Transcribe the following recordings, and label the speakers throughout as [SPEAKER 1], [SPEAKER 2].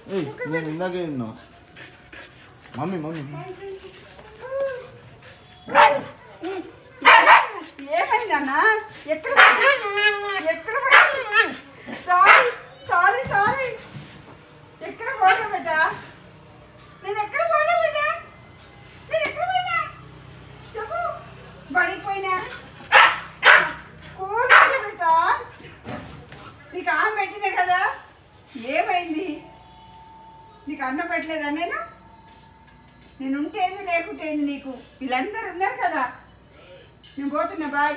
[SPEAKER 1] ఏయ్ నేను ఇందాకే తిన్నా మమ్మీ మమ్మీ
[SPEAKER 2] ఏమైందన్నా ఎక్కడ పోయి- ఎక్కడ సారీ సారీ సారీ ఎక్కడ పోయినా బిడ్డ నేను ఎక్కడ పోయినా బిడ్డ నేను ఎక్కడ పోయినా చెప్పు బడికి పోయినా స్కూల్ పోయినా బిడ్డ నీకు ఆమె పెట్టినా కదా ఏమైంది నీకు అన్నం పెట్టలేదా నేను నేను ఉంటేంది లేకుంటేంది నీకు వీళ్ళందరూ ఉన్నారు కదా నేను పోతున్నా బాయ్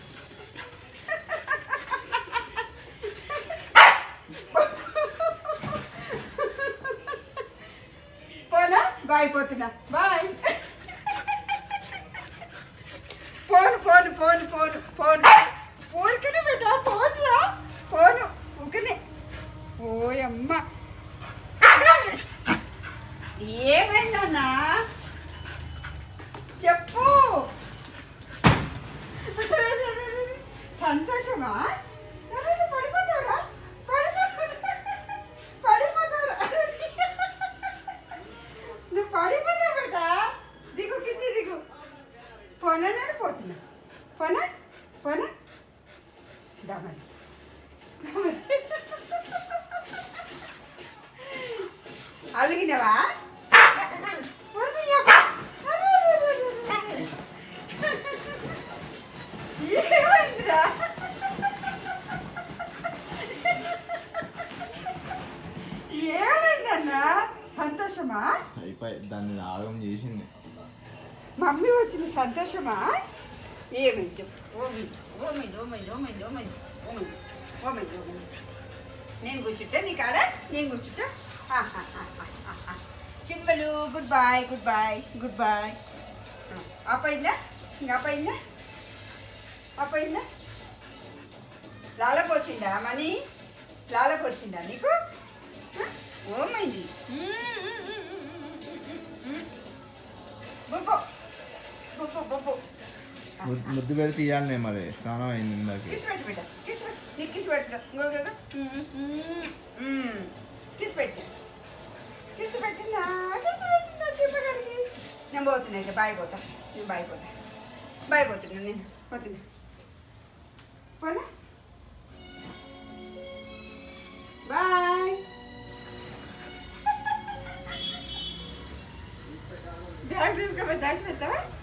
[SPEAKER 2] పోనా బాయ్ పోతున్నా bye phone phone phone phone phone ఊరికనే బిడ్డ ఫోన్ రా ఫోను ఊరికనే ఓయమ్మ ఏమైందన్నా చెప్పు సంతోషమా అరే, నువ్వు పడిపోతావురా పడిపోతావు పడిపోతావురా నువ్వు పడిపోతావు బేట దిగు కింది దిగు పోనా నేను పోతున్నా పోనా పోనా దమని అలిగినవా ఒరి యబ్బ. అరే, అరే, అరే, అరే. ఏమైందిరా ఏమైందన్నా సంతోషమా
[SPEAKER 1] అయిపోయి దాన్ని ఆగం చేసింది
[SPEAKER 2] మమ్మీ వచ్చిన సంతోషమా ఏమైంది చెప్పు ఓమైంది ఓమైంది ఓమైంది ఓమైంది ఓమైంది ఓమైంది ఓమైంది ఓమైంది నేను కూర్చుంటా నీ కాడ నేను కూర్చుంటా చింబలు good boy good boy good boy అపోయిందా ఇంకా అపోయిందా అపోయిందా లాలకు వచ్చిందా మనీ లాలకు వచ్చిందా నీకు ఆ? ఓమైంది బొబ్బో బొబ్బో బొబ్బో
[SPEAKER 1] ముద్దు- ముద్దు పెడితే ఇవ్వాలనే మరి స్నానం అయింది ఇందాకే
[SPEAKER 2] కిస్ పెట్టు బిడ్డ కిస్ పెట్టు నీకు కిస్ పెట్టురా ఇంకో ఇంకో. మ్మ్. కిస్ పెట్టు కిస్ పెట్టినా కిస్ పెట్టినా చెప్పడానికి నేను పోతున్నా అయితే బాయ్ పోతా నేను బాయ్ పోతా బాయ్ పోతున్నా నేను పోతున్నా పోనా బాయ్ బ్యాగ్ తీసుకోపోయి దాచి పెడతావా